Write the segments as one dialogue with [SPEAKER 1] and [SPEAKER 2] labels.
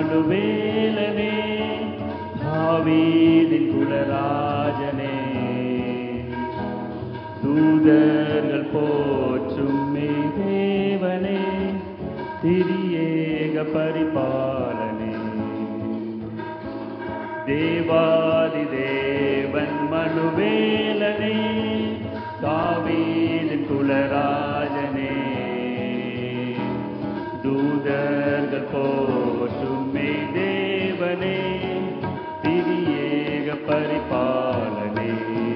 [SPEAKER 1] மனுவேலனே தாவீதின் குலராஜனே தூதர்கள் போற்றும் மெய் தேவனே திரியேக பரிபாலனே தேவாதி தேவன் மனுவேலனே தாவீதின் குலராஜனே தூதர்கள் போற்றும் மெய் தேவனே திரியேக பரிபாலனே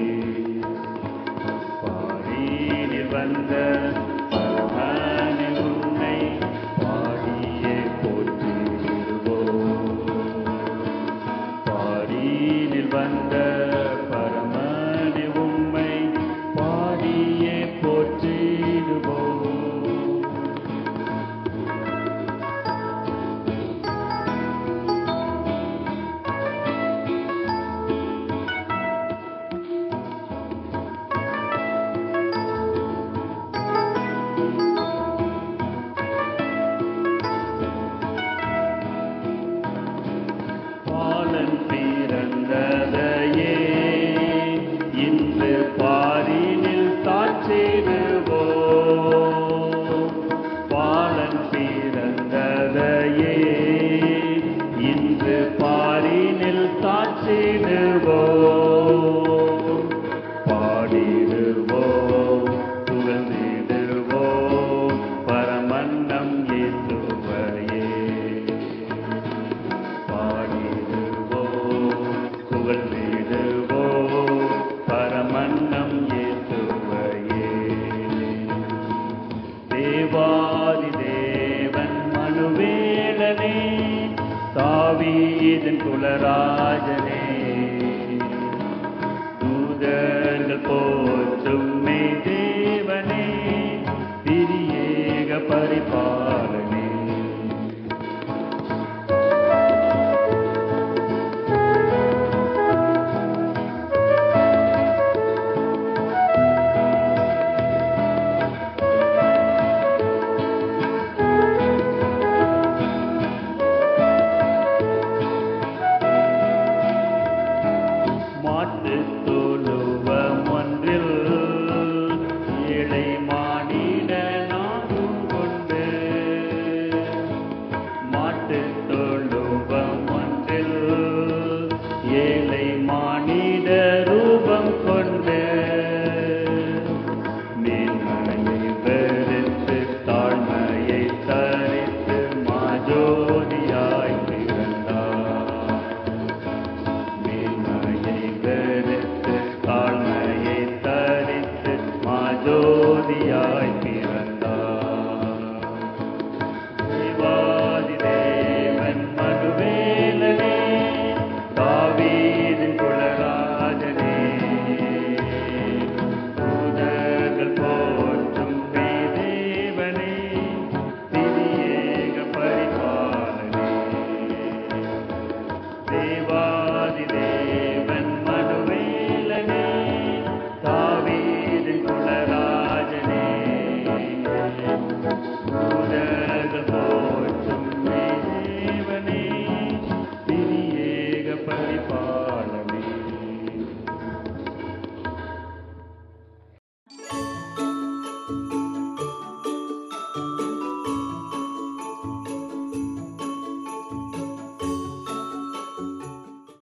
[SPEAKER 1] பாரினில் வந்த பரமனே உன்னை பாடியே போற்றிடுவோம் பாரினில் வந்த பரமனே உம்மை பாடியே போற்றிடுவோம் பாலன் பிறந்ததையே இன்று பாரினில் சாற்றிடுவோ பாலன் பிறந்ததையே இன்று பாரினில் சாற்றிடுவோ பாடிடுவோ புகழ்ந்திடுவோ பரமன்னம் இயேசுவையே பாடிடுவோம் புகழ்ந்திடுவோம் பரமன்னம் இயேசுவையே தேவாதி தேவன் மனுவேலனே தாவீதின் குலராஜனே தூதர்கள் போற்றும்